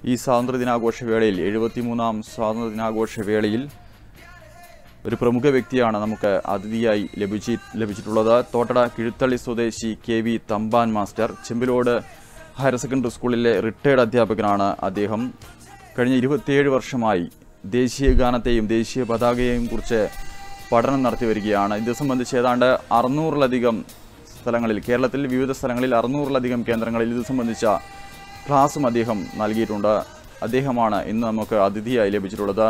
ഈ സ്വാതന്ത്ര്യ ദിനാഘോഷ വേളയിൽ എഴുപത്തിമൂന്നാം സ്വാതന്ത്ര്യ ദിനാഘോഷ വേളയിൽ ഒരു പ്രമുഖ വ്യക്തിയാണ് നമുക്ക് അതിഥിയായി ലഭിച്ചി ലഭിച്ചിട്ടുള്ളത് തോട്ടട കിഴുത്തള്ളി സ്വദേശി K V Thampan master Chembilode higher secondary സ്കൂളിലെ റിട്ടയർഡ് അധ്യാപകനാണ് അദ്ദേഹം കഴിഞ്ഞ ഇരുപത്തിയേഴ് വർഷമായി ദേശീയ ഗാനത്തെയും ദേശീയ പതാകയെയും കുറിച്ച് പഠനം നടത്തി വരികയാണ് ഇത് സംബന്ധിച്ച് ഏതാണ്ട് അറുന്നൂറിലധികം സ്ഥലങ്ങളിൽ കേരളത്തിൽ വിവിധ സ്ഥലങ്ങളിൽ അറുന്നൂറിലധികം കേന്ദ്രങ്ങളിൽ ഇത് സംബന്ധിച്ച ക്ലാസും അദ്ദേഹം നൽകിയിട്ടുണ്ട് അദ്ദേഹമാണ് ഇന്ന് നമുക്ക് അതിഥിയായി ലഭിച്ചിട്ടുള്ളത്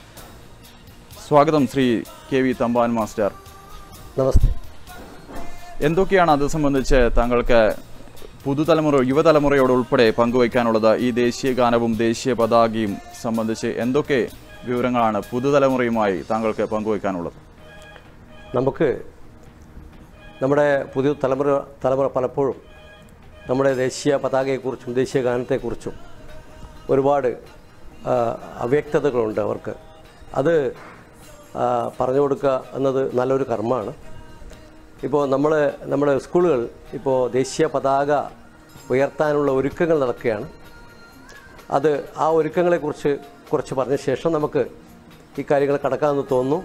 സ്വാഗതം Shri K V Thampan master നമസ്തേ എന്തൊക്കെയാണ് അത് സംബന്ധിച്ച് താങ്കൾക്ക് പുതുതലമുറ യുവതലമുറയോട് ഉൾപ്പെടെ പങ്കുവയ്ക്കാനുള്ളത് ഈ ദേശീയ ഗാനവും ദേശീയ പതാകയും സംബന്ധിച്ച് എന്തൊക്കെ വിവരങ്ങളാണ് പുതുതലമുറയുമായി താങ്കൾക്ക് പങ്കുവയ്ക്കാനുള്ളത് നമുക്ക് നമ്മുടെ പുതിയ തലമുറ തലമുറ പലപ്പോഴും നമ്മുടെ ദേശീയ പതാകയെക്കുറിച്ചും ദേശീയ ഗാനത്തെക്കുറിച്ചും ഒരുപാട് ആ, അവ്യക്തതകളുണ്ട് അവർക്ക് അത് ആ, പറഞ്ഞു കൊടുക്കുക എന്നത് നല്ലൊരു കർമ്മമാണ് ഇപ്പോൾ നമ്മൾ നമ്മുടെ സ്കൂളുകൾ ഇപ്പോൾ ദേശീയ പതാക ഉയർത്താനുള്ള ഒരുക്കങ്ങൾ നടക്കുകയാണ് അത് ആ ഒരുക്കങ്ങളെക്കുറിച്ച് കുറച്ച് പറഞ്ഞ ശേഷം നമുക്ക് ഈ കാര്യങ്ങൾ കടക്കാമെന്ന് തോന്നുന്നു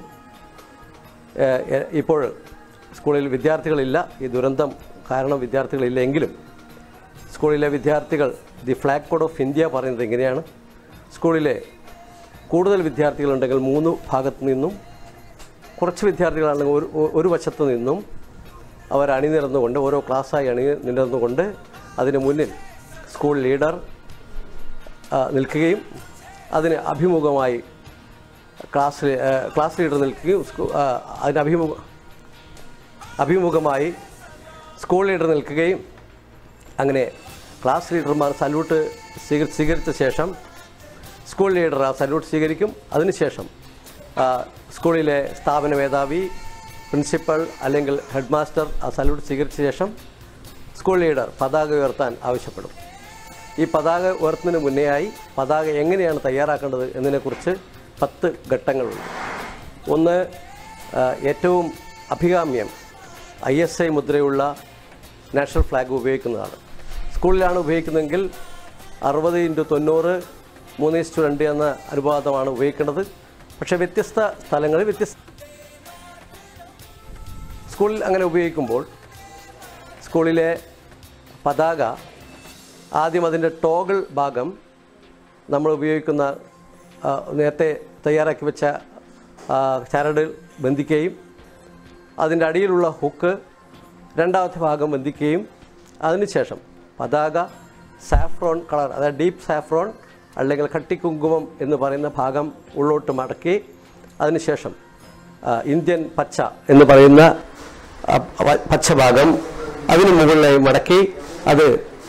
ഏഹ് എ- ഇപ്പോൾ സ്കൂളിൽ വിദ്യാർത്ഥികളില്ല ഈ ദുരന്തം കാരണം വിദ്യാർത്ഥികളില്ല എങ്കിലും സ്കൂളിലെ വിദ്യാർത്ഥികൾ the flag code of India പറയുന്നത് എങ്ങനെയാണ് സ്കൂളിലെ കൂടുതൽ വിദ്യാർത്ഥികളുണ്ടെങ്കിൽ മൂന്ന് ഭാഗത്തു നിന്നും കുറച്ച് വിദ്യാർത്ഥികളാണെങ്കിൽ ഒരു ഒരു വശത്തു നിന്നും അവർ അണിനിരന്നുകൊണ്ട് ഓരോ ക്ലാസ്സായി അണി നിരന്നുകൊണ്ട് അതിന് മുന്നിൽ സ്കൂൾ ലീഡർ ആ, നിൽക്കുകയും അതിന് അഭിമുഖമായി ക്ലാസ് ആ, ക്ലാസ് ലീഡർ നിൽക്കുകയും സ്കൂ- ആ, അതിന് അഭിമുഖ അഭിമുഖമായി സ്കൂൾ ലീഡർ നിൽക്കുകയും അങ്ങനെ ക്ലാസ് ലീഡർമാർ സല്യൂട്ട് സ്വീകരി സ്വീകരിച്ച ശേഷം സ്കൂൾ ലീഡർ ആ സല്യൂട്ട് സ്വീകരിക്കും അതിനുശേഷം ആ, സ്കൂളിലെ സ്ഥാപന മേധാവി പ്രിൻസിപ്പൽ അല്ലെങ്കിൽ ഹെഡ് മാസ്റ്റർ ആ സല്യൂട്ട് സ്വീകരിച്ച ശേഷം സ്കൂൾ ലീഡർ പതാക ഉയർത്താൻ ആവശ്യപ്പെടും ഈ പതാക ഉയർത്തുന്നതിന് മുന്നേയായി പതാക എങ്ങനെയാണ് തയ്യാറാക്കേണ്ടത് എന്നതിനെക്കുറിച്ച് പത്ത് ഘട്ടങ്ങളുണ്ട് ഒന്ന് ആ, ഏറ്റവും അഭികാമ്യം ഐ എസ് ഐ മുദ്രയുള്ള നാഷണൽ ഫ്ലാഗ് ഉപയോഗിക്കുന്നതാണ് സ്കൂളിലാണ് ഉപയോഗിക്കുന്നതെങ്കിൽ അറുപത് ഇൻറ്റു തൊണ്ണൂറ് മൂന്ന് ഇസ്റ്റു രണ്ട് എന്ന അനുപാതമാണ് ഉപയോഗിക്കേണ്ടത് പക്ഷേ വ്യത്യസ്ത സ്ഥലങ്ങളിൽ വ്യത്യസ്ത സ്കൂളിൽ അങ്ങനെ ഉപയോഗിക്കുമ്പോൾ സ്കൂളിലെ പതാക ആദ്യം അതിൻ്റെ ടോഗിൾ ഭാഗം നമ്മൾ ഉപയോഗിക്കുന്ന ആ, നേരത്തെ തയ്യാറാക്കി വെച്ച ആ, ചരടിൽ ബന്ധിക്കുകയും അതിൻ്റെ അടിയിലുള്ള ഹുക്ക് രണ്ടാമത്തെ ഭാഗം ബന്ധിക്കുകയും അതിനുശേഷം പതാക സാഫ്രോൺ കളർ അതായത് ഡീപ്പ് സാഫ്രോൺ അല്ലെങ്കിൽ കട്ടിക്കുങ്കുമം എന്ന് പറയുന്ന ഭാഗം ഉള്ളോട്ട് മടക്കി അതിനുശേഷം ആ, ഇന്ത്യൻ പച്ച എന്ന് പറയുന്ന ആ, പ- പച്ച ഭാഗം അതിന് മുകളിലായി മടക്കി അത്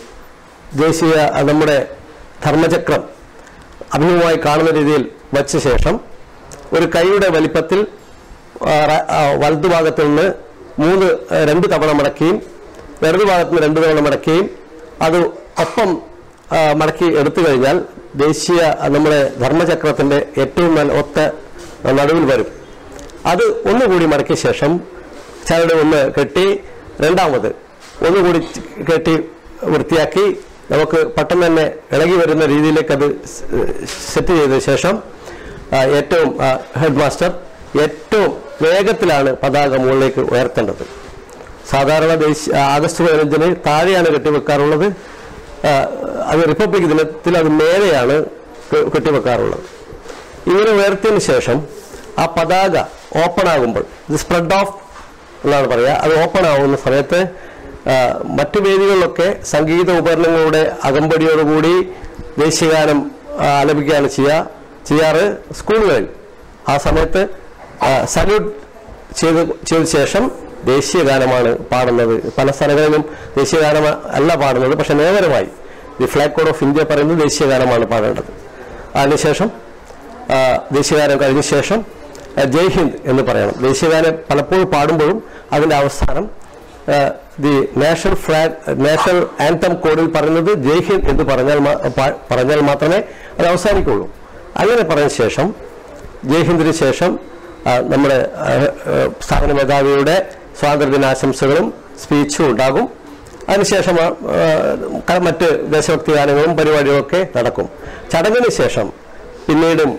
ദേശീയ ആ, നമ്മുടെ ധർമ്മചക്രം അഭിമുഖമായി കാണുന്ന രീതിയിൽ വച്ച ശേഷം ഒരു കൈയുടെ വലിപ്പത്തിൽ ആ, റ- ആ, വലതുഭാഗത്ത് നിന്ന് മൂന്ന് ആ, രണ്ട് തവണ മടക്കുകയും ഇടതുഭാഗത്ത് നിന്ന് രണ്ട് തവണ മടക്കുകയും അത് ഒപ്പം ആ, മടക്കി എടുത്തു കഴിഞ്ഞാൽ ദേശീയ ആ, നമ്മുടെ ധർമ്മചക്രത്തിൻ്റെ ഏറ്റവും നല്ല ഒത്ത നടുവിൽ വരും അത് ഒന്നുകൂടി മടക്കിയ ശേഷം ചരട് ഒന്ന് കെട്ടി രണ്ടാമത് ഒന്നുകൂടി ച് കെട്ടി വൃത്തിയാക്കി നമുക്ക് പെട്ടെന്ന് തന്നെ ഇളകി വരുന്ന രീതിയിലേക്ക് അത് സ്- സെറ്റ് ചെയ്ത ശേഷം ആ, ഏറ്റവും ആ, ഹെഡ് മാസ്റ്റർ ഏറ്റവും വേഗത്തിലാണ് പതാക മുകളിലേക്ക് ഉയർത്തേണ്ടത് സാധാരണ ദേശീയ ആഗസ്റ്റ് പതിനഞ്ചിന് താഴെയാണ് കെട്ടിവെക്കാറുള്ളത് ആ, അത് റിപ്പബ്ലിക് ദിനത്തിൽ അത് മേലെയാണ് കെ- കെട്ടിവെക്കാറുള്ളത് ഇങ്ങനെ ഉയർത്തിയതിന് ശേഷം ആ പതാക ഓപ്പൺ ആകുമ്പോൾ ഇത് സ്പ്രെഡ് ഓഫ് എന്നാണ് പറയുക അത് ഓപ്പൺ ആവുന്ന സമയത്ത് ആ, മറ്റു വേദികളിലൊക്കെ സംഗീത ഉപകരണങ്ങളുടെ അകമ്പടിയോടുകൂടി ദേശീയഗാനം ആ, ആലപിക്കുകയാണ് ചെയ്യുക ചെയ്യാറ് സ്കൂളുകളിൽ ആ സമയത്ത് സല്യൂട്ട് ചെയ്ത് ചെയ്ത ശേഷം ദേശീയ ഗാനമാണ് പാടുന്നത് പല സ്ഥലങ്ങളിലും ദേശീയ ഗാനം അല്ല പാടുന്നത് പക്ഷെ നിയമപരമായി the flag code of India പറയുന്നത് ദേശീയ ഗാനമാണ് പാടേണ്ടത് അതിനുശേഷം ആ, ദേശീയഗാനം കഴിഞ്ഞ ശേഷം ആ, ജയ് ഹിന്ദ് എന്ന് പറയണം ദേശീയഗാനം പലപ്പോഴും പാടുമ്പോഴും അതിൻ്റെ അവസാനം ആ, the national flag national anthem കോഡിൽ പറയുന്നത് ജയ് ഹിന്ദ് എന്ന് പറഞ്ഞാൽ മാ- പാ- പറഞ്ഞാൽ മാത്രമേ അത് അവസാനിക്കുള്ളൂ അങ്ങനെ പറഞ്ഞ ശേഷം ജയ് ഹിന്ദിന് ശേഷം ആ, നമ്മുടെ ആ, ആ, സ്ഥാപന മേധാവിയുടെ സ്വാതന്ത്ര്യദിനാശംസകളും സ്പീച്ചും ഉണ്ടാകും അതിനുശേഷം ആ, ആ, മറ്റ് ദേശഭക്തി ഗാനങ്ങളും പരിപാടികളും ഒക്കെ നടക്കും ചടങ്ങിന് ശേഷം പിന്നീടും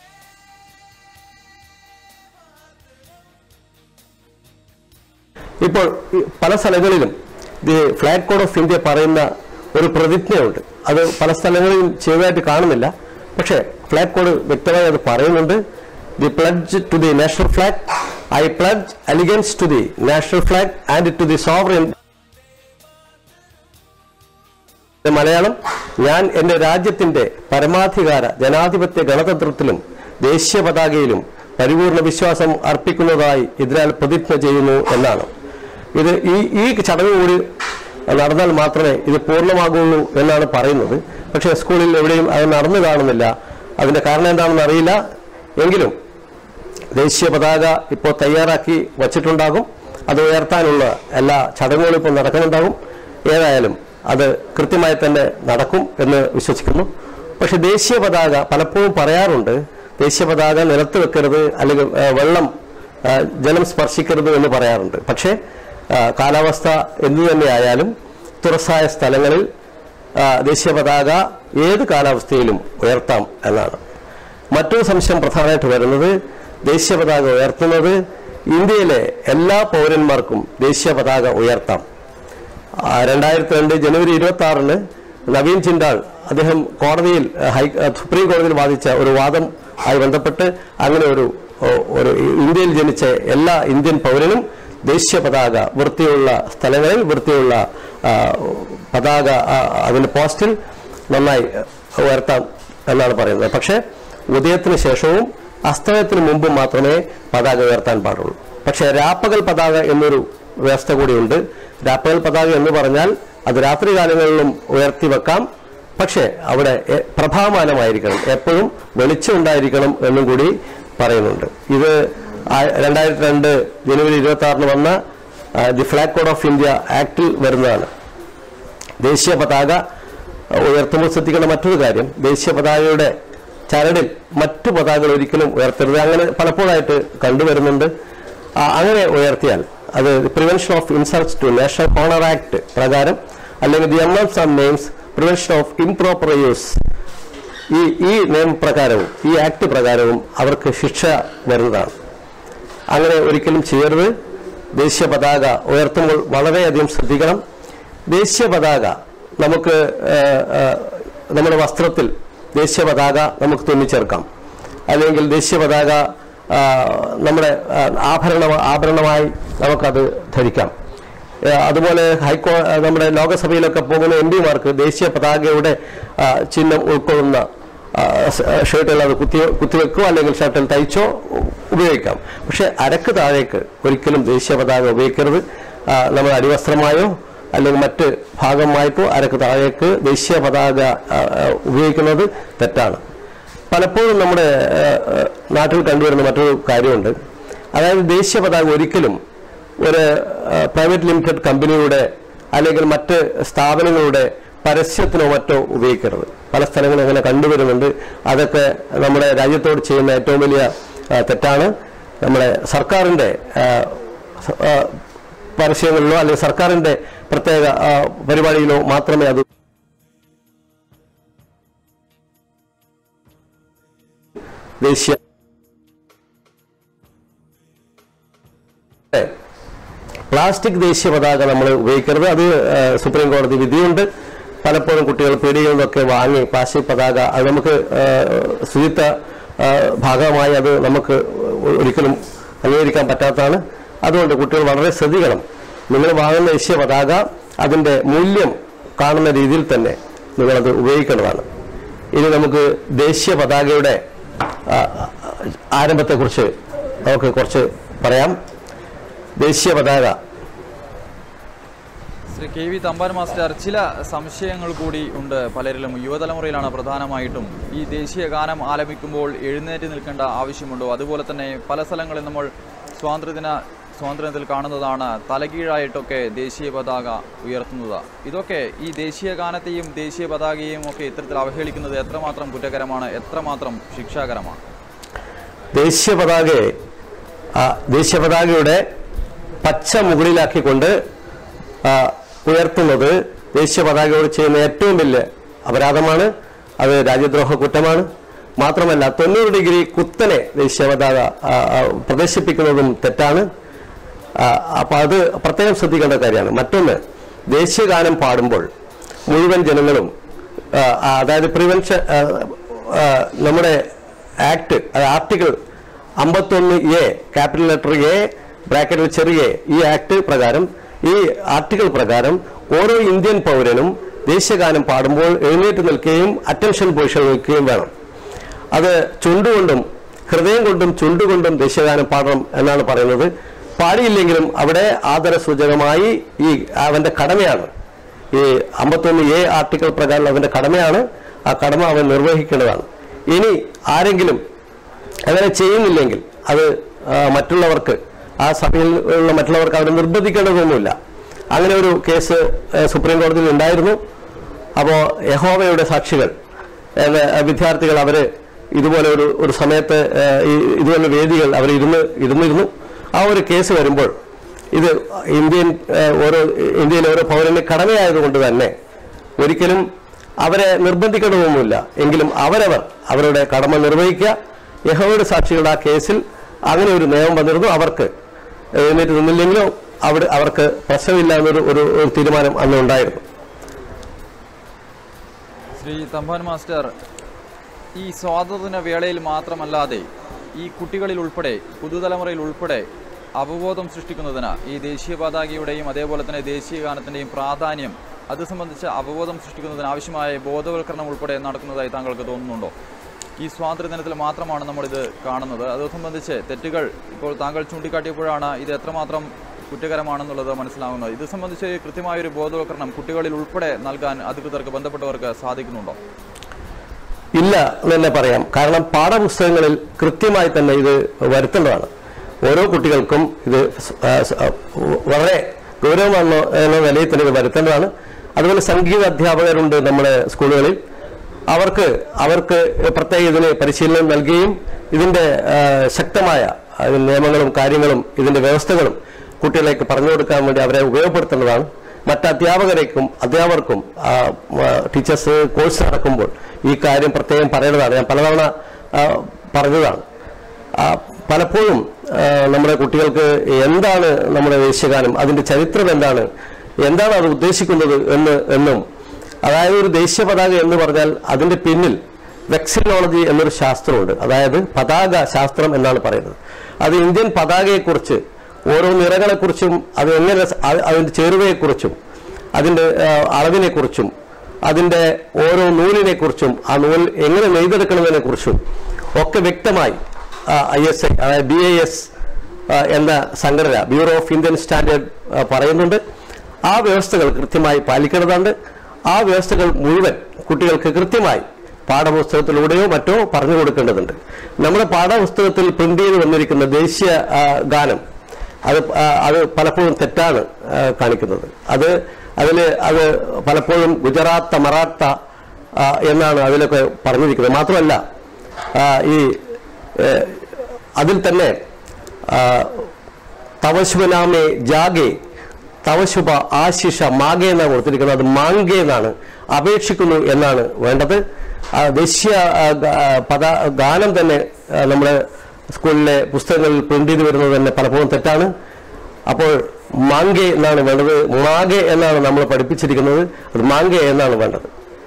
ഇപ്പോൾ ഈ പല സ്ഥലങ്ങളിലും the flag code of India പറയുന്ന ഒരു പ്രതിജ്ഞയുണ്ട് അത് പല സ്ഥലങ്ങളിലും ചെയ്തതായിട്ട് കാണുന്നില്ല പക്ഷേ ഫ്ലാഗ് കോഡ് വ്യക്തമായി അത് പറയുന്നുണ്ട് the pledge to the national flag I pledge allegiance to the national flag and to the sovereign Malayalam ഞാൻ എൻ്റെ രാജ്യത്തിന്റെ പരമാധികാര ജനാധിപത്യ ഗണതന്ത്രത്തിലും ദേശീയ പതാകയിലും പരിപൂർണ വിശ്വാസം അർപ്പിക്കുന്നതായി ഇതിനാൽ പ്രതിജ്ഞ ചെയ്യുന്നു എന്നാണ് ഇത് ഈ ഈ ചടങ്ങ് കൂടി നടന്നാൽ മാത്രമേ ഇത് പൂർണ്ണമാകുള്ളൂ എന്നാണ് പറയുന്നത് പക്ഷേ സ്കൂളിൽ എവിടെയും അത് നടന്നു കാണുന്നില്ല അതിന്റെ കാരണം എന്താണെന്ന് അറിയില്ല എങ്കിലും ദേശീയ പതാക ഇപ്പോൾ തയ്യാറാക്കി വച്ചിട്ടുണ്ടാകും അത് ഉയർത്താനുള്ള എല്ലാ ചടങ്ങുകളും ഇപ്പോൾ നടക്കുന്നുണ്ടാകും ഏതായാലും അത് കൃത്യമായി തന്നെ നടക്കും എന്ന് വിശ്വസിക്കുന്നു പക്ഷെ ദേശീയ പതാക പലപ്പോഴും പറയാറുണ്ട് ദേശീയ പതാക നിലത്ത് വെക്കരുത് അല്ലെങ്കിൽ ആ, വെള്ളം ആ, ജലം സ്പർശിക്കരുത് എന്ന് പറയാറുണ്ട് പക്ഷേ ആ, കാലാവസ്ഥ എന്തു തന്നെയായാലും തുറസായ സ്ഥലങ്ങളിൽ ആ, ദേശീയ പതാക ഏത് കാലാവസ്ഥയിലും ഉയർത്താം എന്നാണ് മറ്റൊരു സംശയം പ്രധാനമായിട്ട് വരുന്നത് ദേശീയ പതാക ഉയർത്തുന്നത് ഇന്ത്യയിലെ എല്ലാ പൗരന്മാർക്കും ദേശീയ പതാക ഉയർത്താം ആ, രണ്ടായിരത്തി രണ്ട് ജനുവരി ഇരുപത്തി ആറിന് നവീൻ ചിൻഡാൾ അദ്ദേഹം കോടതിയിൽ ഹൈ സുപ്രീം കോടതിയിൽ വാദിച്ച ഒരു വാദം ആയി ബന്ധപ്പെട്ട് അങ്ങനെ ഒരു ഒ- ഒരു ഇന്ത്യയിൽ ജനിച്ച എല്ലാ ഇന്ത്യൻ പൗരനും ദേശീയ പതാക വൃത്തിയുള്ള സ്ഥലങ്ങളിൽ വൃത്തിയുള്ള ആ, പതാക ആ, അതിന്റെ പോസ്റ്റിൽ നന്നായി ഉയർത്താം എന്നാണ് പറയുന്നത് പക്ഷേ ഉദയത്തിന് ശേഷവും അസ്തമയത്തിന് മുമ്പും മാത്രമേ പതാക ഉയർത്താൻ പാടുള്ളൂ പക്ഷേ രാപ്പകൽ പതാക എന്നൊരു വ്യവസ്ഥ കൂടിയുണ്ട് രാപ്പകൽ പതാക എന്ന് പറഞ്ഞാൽ അത് രാത്രി കാലങ്ങളിലും ഉയർത്തി വെക്കാം പക്ഷേ അവിടെ എ- പ്രഭാമാനമായിരിക്കണം എപ്പോഴും വെളിച്ചം ഉണ്ടായിരിക്കണം എന്നും കൂടി പറയുന്നുണ്ട് ഇത് ആ- രണ്ടായിരത്തി രണ്ട് ജനുവരി ഇരുപത്തി ആറിന് വന്ന ആ, the flag code of India ആക്ടിൽ വരുന്നതാണ് ദേശീയ പതാക ഉയർത്തുമ്പോൾ ശ്രദ്ധിക്കേണ്ട മറ്റൊരു കാര്യം ദേശീയ പതാകയുടെ ചരടിൽ മറ്റു പതാകകൾ ഒരിക്കലും ഉയർത്തരുത് അങ്ങനെ പലപ്പോഴായിട്ട് കണ്ടുവരുന്നുണ്ട് ആ, അങ്ങനെ ഉയർത്തിയാൽ അത് prevention of insults to national honour act പ്രകാരം അല്ലെങ്കിൽ ദി എംഎംസ് and names prevention of improper use ഈ ഈ നിയമപ്രകാരവും ഈ ആക്ട് പ്രകാരവും അവർക്ക് ശിക്ഷ വരുന്നതാണ് അങ്ങനെ ഒരിക്കലും ചെയ്യരുത് ദേശീയ പതാക ഉയർത്തുമ്പോൾ വളരെയധികം ശ്രദ്ധിക്കണം ദേശീയ പതാക നമുക്ക് ആ, ആ, നമ്മുടെ വസ്ത്രത്തിൽ ദേശീയ പതാക നമുക്ക് തുന്നിച്ചേർക്കാം അല്ലെങ്കിൽ ദേശീയ പതാക ആ, നമ്മുടെ ആ, ആഭരണ ആഭരണമായി നമുക്കത് ധരിക്കാം ആ, അതുപോലെ ഹൈക്കോ ആ, നമ്മുടെ ലോകസഭയിലൊക്കെ പോകുന്ന എം പിമാർക്ക് ദേശീയ പതാകയുടെ ആ, ചിഹ്നം ഉൾക്കൊള്ളുന്ന ആ, സ്- ആ, ഷർട്ടിൽ അത് കുത്തി കുത്തിവെക്കോ അല്ലെങ്കിൽ ഷർട്ടിൽ തയ്ച്ചോ ഉ- ഉപയോഗിക്കാം പക്ഷെ അരക്ക് താഴേക്ക് ഒരിക്കലും ദേശീയ പതാക ഉപയോഗിക്കരുത് ആ, നമ്മുടെ അടിവസ്ത്രമായോ അല്ലെങ്കിൽ മറ്റ് ഭാഗമായിട്ടോ അരക്ക് താഴേക്ക് ദേശീയ പതാക ആ, ആ, ഉപയോഗിക്കുന്നത് തെറ്റാണ് പലപ്പോഴും നമ്മുടെ ആ, ആ, നാട്ടിൽ കണ്ടുവരുന്ന മറ്റൊരു കാര്യമുണ്ട് അതായത് ദേശീയ പതാക ഒരിക്കലും ഒരു പ്രൈവറ്റ് ലിമിറ്റഡ് കമ്പനിയുടെ അല്ലെങ്കിൽ മറ്റ് സ്ഥാപനങ്ങളുടെ പരസ്യത്തിനോ മറ്റോ ഉപയോഗിക്കരുത് പല സ്ഥലങ്ങളും അങ്ങനെ കണ്ടുവരുന്നുണ്ട് അതൊക്കെ നമ്മുടെ രാജ്യത്തോട് ചെയ്യുന്ന ഏറ്റവും വലിയ ആ, തെറ്റാണ് നമ്മുടെ സർക്കാരിൻ്റെ ആ, സ- ആ, പരസ്യങ്ങളിലോ അല്ലെങ്കിൽ സർക്കാരിൻ്റെ പ്രത്യേക ആ, പരിപാടിയിലോ മാത്രമേ അത് ദേശീയ പ്ലാസ്റ്റിക് ദേശീയ പതാക നമ്മൾ ഉപയോഗിക്കരുത് അത് ആ, സുപ്രീം കോടതി വിധിയുണ്ട് പലപ്പോഴും കുട്ടികൾ പീടികയിൽ നിന്നൊക്കെ വാങ്ങി പ്ലാസ്റ്റിക് പതാക അത് നമുക്ക് ആ, ശുചിത്വ ആ, ഭാഗമായി അത് നമുക്ക് ഒരിക്കലും അംഗീകരിക്കാൻ പറ്റാത്തതാണ് അതുകൊണ്ട് കുട്ടികൾ വളരെ ശ്രദ്ധിക്കണം നിങ്ങൾ വാങ്ങുന്ന ദേശീയ പതാക അതിൻ്റെ മൂല്യം കാണുന്ന രീതിയിൽ തന്നെ നിങ്ങളത് ഉപയോഗിക്കേണ്ടതാണ് ഇനി നമുക്ക് ദേശീയ പതാകയുടെ ആ, ആരംഭത്തെക്കുറിച്ച് നമുക്ക് കുറച്ച് പറയാം ദേശീയ പതാക Shri K V Thampan master ചില സംശയങ്ങൾ കൂടി ഉണ്ട് പലരിലും യുവതലമുറയിലാണ് പ്രധാനമായിട്ടും ഈ ദേശീയ ഗാനം ആലപിക്കുമ്പോൾ എഴുന്നേറ്റ് നിൽക്കേണ്ട ആവശ്യമുണ്ടോ അതുപോലെ തന്നെ പല സ്ഥലങ്ങളിൽ നമ്മൾ സ്വാതന്ത്ര്യദിന സ്വാതന്ത്ര്യത്തിൽ കാണുന്നതാണ് തലകീഴായിട്ടൊക്കെ ദേശീയ പതാക ഉയർത്തുന്നത് ഇതൊക്കെ ഈ ദേശീയ ഗാനത്തെയും ദേശീയ പതാകയെയും ഒക്കെ ഇത്തരത്തിൽ അവഹേളിക്കുന്നത് എത്രമാത്രം കുറ്റകരമാണ് എത്രമാത്രം ശിക്ഷാകരമാണ് ദേശീയ പതാകയെ ആ, ദേശീയ പതാകയുടെ പച്ച മുകളിലാക്കിക്കൊണ്ട് ആ, ഉയർത്തുന്നത് ദേശീയ പതാകയോട് ചെയ്യുന്ന ഏറ്റവും വലിയ അപരാധമാണ് അത് രാജ്യദ്രോഹ കുറ്റമാണ് മാത്രമല്ല തൊണ്ണൂറ് ഡിഗ്രി കുത്തനെ ദേശീയ പതാക ആ, ആ, പ്രദർശിപ്പിക്കുന്നതും തെറ്റാണ് ആ, അപ്പൊ അത് പ്രത്യേകം ശ്രദ്ധിക്കേണ്ട കാര്യമാണ് മറ്റൊന്ന് ദേശീയ ഗാനം പാടുമ്പോൾ മുഴുവൻ ജനങ്ങളും ആ, ആ, അതായത് പ്രിവെൻഷൻ ആ, ആ, നമ്മുടെ ആക്ട് ആർട്ടിക്കിൾ അമ്പത്തൊന്ന് എ ക്യാപിറ്റൽ ലെറ്റർ എ ബ്രാക്കറ്റിൽ ചെറിയ ഈ ആക്ട് പ്രകാരം ഈ ആർട്ടിക്കിൾ പ്രകാരം ഓരോ ഇന്ത്യൻ പൗരനും ദേശീയഗാനം പാടുമ്പോൾ എഴുന്നേറ്റ് നിൽക്കുകയും അറ്റൻഷൻ പൊസിഷൻ നിൽക്കുകയും വേണം അത് ചുണ്ടുകൊണ്ടും ഹൃദയം കൊണ്ടും ചുണ്ടുകൊണ്ടും ദേശീയഗാനം പാടണം എന്നാണ് പറയുന്നത് പാടിയില്ലെങ്കിലും അവിടെ ആദരസൂചകമായി ഈ അവന്റെ കടമയാണ് ഈ അമ്പത്തൊന്ന് എ ആർട്ടിക്കിൾ പ്രകാരം അവന്റെ കടമയാണ് ആ കടമ അവൻ നിർവഹിക്കേണ്ടതാണ് ഇനി ആരെങ്കിലും അങ്ങനെ ചെയ്യുന്നില്ലെങ്കിൽ അത് ആ, മറ്റുള്ളവർക്ക് ആ സഭയിൽ ഉള്ള മറ്റുള്ളവർക്ക് അവരെ നിർബന്ധിക്കേണ്ടതൊന്നുമില്ല അങ്ങനെ ഒരു കേസ് ആ, സുപ്രീം കോടതിയിൽ ഉണ്ടായിരുന്നു അപ്പോൾ യഹോവയുടെ സാക്ഷികൾ എന്ന വിദ്യാർത്ഥികൾ അവര് ഇതുപോലെ ഒരു ഒരു സമയത്ത് ആ, ഈ ഇതുപോലെ വേദികൾ അവർ ഇരുന്ന് ഇരുന്നിരുന്നു ആ ഒരു കേസ് വരുമ്പോൾ ഇത് ഇന്ത്യൻ ആ, ഓരോ ഇന്ത്യയിലെ ഓരോ പൗരന് കടമയായതുകൊണ്ട് തന്നെ ഒരിക്കലും അവരെ നിർബന്ധിക്കണമെന്നില്ല എങ്കിലും അവരവർ അവരുടെ കടമ നിർവഹിക്കുക യഹോവയുടെ സാക്ഷികളുടെ ആ കേസിൽ അങ്ങനെ ഒരു നിയമം വന്നിരുന്നു അവർക്ക് എഴുന്നേറ്റ് നിന്നില്ലെങ്കിലും അവിടെ അവർക്ക് പ്രശ്നമില്ല എന്നൊരു ഒരു ഒരു തീരുമാനം അന്ന് ഉണ്ടായിരുന്നു ശ്രീ തമ്പാൻ മാസ്റ്റർ ഈ സ്വാതന്ത്ര്യ വേളയിൽ മാത്രമല്ലാതെ ഈ കുട്ടികളിൽ ഉൾപ്പെടെ പുതുതലമുറയിൽ ഉൾപ്പെടെ അവബോധം സൃഷ്ടിക്കുന്നതിന് ഈ ദേശീയ പതാകയുടെയും അതേപോലെ തന്നെ ദേശീയ ഗാനത്തിന്റെയും പ്രാധാന്യം അത് സംബന്ധിച്ച് അവബോധം സൃഷ്ടിക്കുന്നതിന് ആവശ്യമായ ബോധവൽക്കരണം ഉൾപ്പെടെ നടക്കുന്നതായി താങ്കൾക്ക് തോന്നുന്നുണ്ടോ ഈ സ്വാതന്ത്ര്യ ദിനത്തിൽ മാത്രമാണ് നമ്മളിത് കാണുന്നത് അത് സംബന്ധിച്ച് തെറ്റുകൾ ഇപ്പോൾ താങ്കൾ ചൂണ്ടിക്കാട്ടിയപ്പോഴാണ് ഇത് എത്രമാത്രം കുറ്റകരമാണെന്നുള്ളത് മനസ്സിലാവുന്നത് ഇത് സംബന്ധിച്ച് കൃത്യമായൊരു ബോധവൽക്കരണം കുട്ടികളിൽ ഉൾപ്പെടെ നൽകാൻ അധികൃതർക്ക് ബന്ധപ്പെട്ടവർക്ക് സാധിക്കുന്നുണ്ടോ ഇല്ല എന്ന് തന്നെ പറയാം കാരണം പാഠപുസ്തകങ്ങളിൽ കൃത്യമായി തന്നെ ഇത് വരുത്തേണ്ടതാണ് ഓരോ കുട്ടികൾക്കും ഇത് സ്- ആ, സ്- ആ, വളരെ ഗൗരവമാണ് എന്ന നിലയിൽ തന്നെ ഇത് വരുത്തേണ്ടതാണ് അതുപോലെ സംഗീത അധ്യാപകരുണ്ട് നമ്മുടെ സ്കൂളുകളിൽ അവർക്ക് അവർക്ക് പ്രത്യേക ഇതിന് പരിശീലനം നൽകുകയും ഇതിന്റെ ആ, ശക്തമായ ആ, നിയമങ്ങളും കാര്യങ്ങളും ഇതിന്റെ വ്യവസ്ഥകളും കുട്ടികളിലേക്ക് പറഞ്ഞു കൊടുക്കാൻ വേണ്ടി അവരെ ഉപയോഗപ്പെടുത്തേണ്ടതാണ് മറ്റ് അധ്യാപകരേക്കും അധ്യാപകർക്കും ആ, ആ, ടീച്ചേഴ്സ് കോഴ്സ് നടക്കുമ്പോൾ ഈ കാര്യം പ്രത്യേകം പറയേണ്ടതാണ് ഞാൻ പലതവണ ആ, പറഞ്ഞതാണ് ആ, പലപ്പോഴും ആ, നമ്മുടെ കുട്ടികൾക്ക് എന്താണ് നമ്മുടെ ദേശീയഗാനം അതിന്റെ ചരിത്രം എന്താണ് എന്താണ് അത് ഉദ്ദേശിക്കുന്നത് എന്ന് എന്നും അതായത് ഒരു ദേശീയ പതാക എന്ന് പറഞ്ഞാൽ അതിന്റെ പിന്നിൽ വെക്സിനോളജി എന്നൊരു ശാസ്ത്രമുണ്ട് അതായത് പതാക ശാസ്ത്രം എന്നാണ് പറയുന്നത് അത് ഇന്ത്യൻ പതാകയെക്കുറിച്ച് ഓരോ നിറങ്ങളെക്കുറിച്ചും അത് എങ്ങനെ സ- അത് അതിന്റെ ചേരുവയെക്കുറിച്ചും അതിന്റെ ആ, അളവിനെക്കുറിച്ചും അതിന്റെ ഓരോ നൂലിനെക്കുറിച്ചും ആ നൂൽ എങ്ങനെ നെയ്തെടുക്കണമെന്നതിനെ കുറിച്ചും ഒക്കെ വ്യക്തമായി ഐ എസ് ഐ അതായത് ബി ഐ എസ് എന്ന സംഘടന ബ്യൂറോ ഓഫ് ഇന്ത്യൻ സ്റ്റാൻഡേർഡ് ആ, പറയുന്നുണ്ട് ആ വ്യവസ്ഥകൾ കൃത്യമായി പാലിക്കേണ്ടതുണ്ട് ആ വ്യവസ്ഥകൾ മുഴുവൻ കുട്ടികൾക്ക് കൃത്യമായി പാഠപുസ്തകത്തിലൂടെയോ മറ്റോ പറഞ്ഞു കൊടുക്കേണ്ടതുണ്ട് നമ്മുടെ പാഠപുസ്തകത്തിൽ പ്രിന്റ് ചെയ്ത് വന്നിരിക്കുന്ന ദേശീയ ആ, ഗാനം അത് ആ, അത് പലപ്പോഴും തെറ്റാണ് ആ, കാണിക്കുന്നത് അത് അതിൽ അത് പലപ്പോഴും ഗുജറാത്ത മറാത്ത ആ, എന്നാണ് അതിലൊക്കെ പറഞ്ഞിരിക്കുന്നത് മാത്രമല്ല ആ, ഈ ഏ, അതിൽ തന്നെ ആ, തവശുബനാമേ ജാഗെ തവശുഭ ആശിഷ മാഗെ എന്നാണ് കൊടുത്തിരിക്കുന്നത് അത് മാങ്കെ എന്നാണ് അപേക്ഷിക്കുന്നു എന്നാണ് വേണ്ടത് ആ ദേശീയ ആ, ഗ- ആ, പദ ഗാനം തന്നെ ആ, നമ്മുടെ സ്കൂളിലെ പുസ്തകങ്ങളിൽ പ്രിന്റ് ചെയ്ത് വരുന്നത് തന്നെ പലപ്പോഴും തെറ്റാണ് അപ്പോൾ മാങ്കെ എന്നാണ് വേണ്ടത് മാഗെ എന്നാണ് നമ്മൾ പഠിപ്പിച്ചിരിക്കുന്നത് അത് മാങ്കെ എന്നാണ് വേണ്ടത്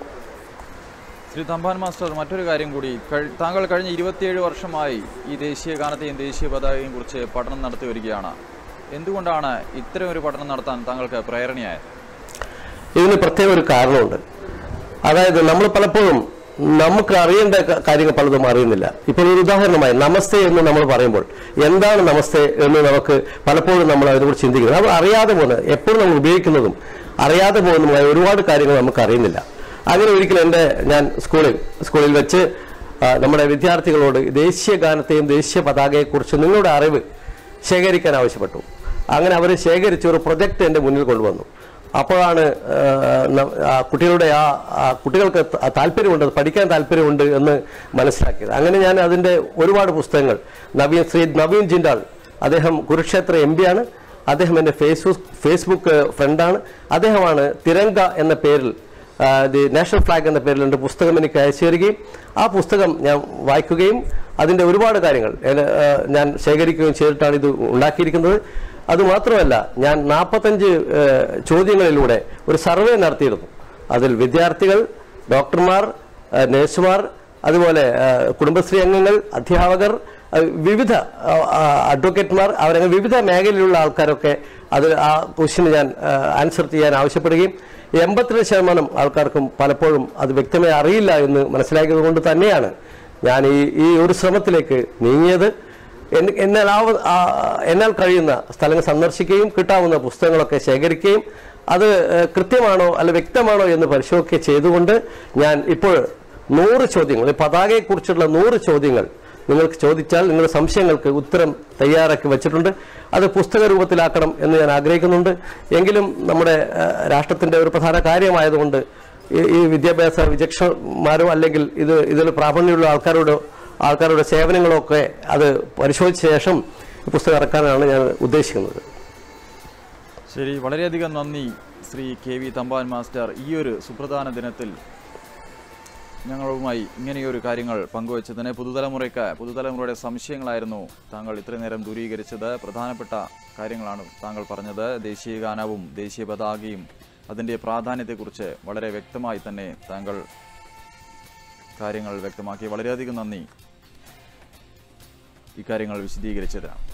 ശ്രീ തമ്പാൻ മാസ്റ്റർ മറ്റൊരു കാര്യം കൂടി കഴി- താങ്കൾ കഴിഞ്ഞ ഇരുപത്തിയേഴ് വർഷമായി ഈ ദേശീയ ഗാനത്തെയും ദേശീയ പതാകയും കുറിച്ച് പഠനം നടത്തി വരികയാണ് എന്തുകൊണ്ടാണ് ഇത്തരം ഒരു പഠനം നടത്താൻ താങ്കൾക്ക് പ്രേരണയായത് ഇതിന് പ്രത്യേക ഒരു കാരണമുണ്ട് അതായത് നമ്മൾ പലപ്പോഴും നമുക്ക് അറിയേണ്ട ക- കാര്യങ്ങൾ പലതും അറിയുന്നില്ല ഇപ്പോൾ ഒരു ഉദാഹരണമായി നമസ്തേ എന്ന് നമ്മൾ പറയുമ്പോൾ എന്താണ് നമസ്തേ എന്ന് നമുക്ക് പലപ്പോഴും നമ്മൾ അതിനെക്കുറിച്ച് ചിന്തിക്കുന്നത് നമ്മൾ അറിയാതെ പോകുന്നത് എപ്പോഴും നമ്മൾ ഉപയോഗിക്കുന്നതും അറിയാതെ പോകുന്നതുമായ ഒരുപാട് കാര്യങ്ങൾ നമുക്ക് അറിയുന്നില്ല അങ്ങനെ ഒരിക്കലും എൻ്റെ ഞാൻ സ്കൂളിൽ സ്കൂളിൽ വെച്ച് ആ, നമ്മുടെ വിദ്യാർത്ഥികളോട് ദേശീയ ഗാനത്തെയും ദേശീയ പതാകയെക്കുറിച്ച് നിങ്ങളുടെ അറിവ് ശേഖരിക്കാൻ ആവശ്യപ്പെട്ടു അങ്ങനെ അവർ ശേഖരിച്ച് ഒരു പ്രൊജക്റ്റ് എൻ്റെ മുന്നിൽ കൊണ്ടുവന്നു അപ്പോഴാണ് ആ, ന- ആ കുട്ടികളുടെ ആ ആ കുട്ടികൾക്ക് ത- താല്പര്യമുണ്ട് പഠിക്കാൻ താല്പര്യമുണ്ട് എന്ന് മനസ്സിലാക്കിയത് അങ്ങനെ ഞാൻ അതിൻ്റെ ഒരുപാട് പുസ്തകങ്ങൾ നവീൻ ശ്രീ നവീൻ ജിൻഡാൾ അദ്ദേഹം കുരുക്ഷേത്ര എം ആണ് അദ്ദേഹം എൻ്റെ ഫേസ്ബുക്ക് ഫേസ്ബുക്ക് ഫ്രണ്ടാണ് അദ്ദേഹമാണ് തിരങ്ക എന്ന പേരിൽ ആ, ദി നാഷണൽ ഫ്ലാഗ് എന്ന പേരിൽ എൻ്റെ പുസ്തകം എനിക്ക് അയച്ചു തരികയും ആ പുസ്തകം ഞാൻ വായിക്കുകയും അതിൻ്റെ ഒരുപാട് കാര്യങ്ങൾ ഏ- ആ, ഞാൻ ശേഖരിക്കുകയും ചെയ്തിട്ടാണ് ഇത് ഉണ്ടാക്കിയിരിക്കുന്നത് അതുമാത്രമല്ല ഞാൻ നാൽപ്പത്തഞ്ച് ചോദ്യങ്ങളിലൂടെ ഒരു സർവേ നടത്തിയിരുന്നു അതിൽ വിദ്യാർത്ഥികൾ ഡോക്ടർമാർ ആ, നഴ്സുമാർ അതുപോലെ ആ, കുടുംബശ്രീ അംഗങ്ങൾ അധ്യാപകർ ആ, വിവിധ ആ, ആ, അഡ്വക്കേറ്റ്മാർ അവരങ്ങനെ വിവിധ മേഖലയിലുള്ള ആൾക്കാരൊക്കെ അത് ആ ക്വസ്റ്റിന് ഞാൻ ആൻസർ ചെയ്യാൻ ആവശ്യപ്പെടുകയും എൺപത്തിരണ്ട് ശതമാനം ആൾക്കാർക്കും പലപ്പോഴും അത് വ്യക്തമായി അറിയില്ല എന്ന് മനസ്സിലാക്കിയത് കൊണ്ട് തന്നെയാണ് ഞാൻ ഈ ഈ ഒരു ശ്രമത്തിലേക്ക് നീങ്ങിയത് എൻ- എന്നാൽ ആ ആ, എന്നാൽ കഴിയുന്ന സ്ഥലങ്ങൾ സന്ദർശിക്കുകയും കിട്ടാവുന്ന പുസ്തകങ്ങളൊക്കെ ശേഖരിക്കുകയും അത് ഏഹ്, കൃത്യമാണോ അല്ല വ്യക്തമാണോ എന്ന് പരിശോധിക്കുക ചെയ്തുകൊണ്ട് ഞാൻ ഇപ്പോൾ നൂറ് ചോദ്യങ്ങൾ ഈ പതാകയെക്കുറിച്ചുള്ള നൂറ് ചോദ്യങ്ങൾ നിങ്ങൾക്ക് ചോദിച്ചാൽ നിങ്ങളുടെ സംശയങ്ങൾക്ക് ഉത്തരം തയ്യാറാക്കി വെച്ചിട്ടുണ്ട് അത് പുസ്തക രൂപത്തിലാക്കണം എന്ന് ഞാൻ ആഗ്രഹിക്കുന്നുണ്ട് എങ്കിലും നമ്മുടെ ഏഹ്, രാഷ്ട്രത്തിന്റെ ഒരു പ്രധാന കാര്യമായതുകൊണ്ട് ഈ- ഈ വിദ്യാഭ്യാസ വിചക്ഷണന്മാരോ അല്ലെങ്കിൽ ഇത് ഇതിൽ പ്രാവീണ്യമുള്ള ആൾക്കാരോടോ ആൾക്കാരുടെ സേവനങ്ങളൊക്കെ അത് പരിശോധിച്ച ശേഷം ഈ പുസ്തകം ഇറക്കാനാണ് ഞാൻ ഉദ്ദേശിക്കുന്നത് ശരി വളരെയധികം നന്ദി Shri K V Thampan master ഈ ഒരു സുപ്രധാന ദിനത്തിൽ ഞങ്ങളുമായി ഇങ്ങനെയൊരു കാര്യങ്ങൾ പങ്കുവച്ചതിന് പുതുതലമുറയ്ക്ക് പുതുതലമുറയുടെ സംശയങ്ങളായിരുന്നു താങ്കൾ ഇത്രയും നേരം ദൂരീകരിച്ചത് പ്രധാനപ്പെട്ട കാര്യങ്ങളാണ് താങ്കൾ പറഞ്ഞത് ദേശീയ ഗാനവും ദേശീയ പതാകയും അതിൻ്റെ പ്രാധാന്യത്തെക്കുറിച്ച് വളരെ വ്യക്തമായി തന്നെ താങ്കൾ കാര്യങ്ങൾ വ്യക്തമാക്കി വളരെയധികം നന്ദി ഇക്കാര്യങ്ങൾ വിശദീകരിച്ചതിനാണ്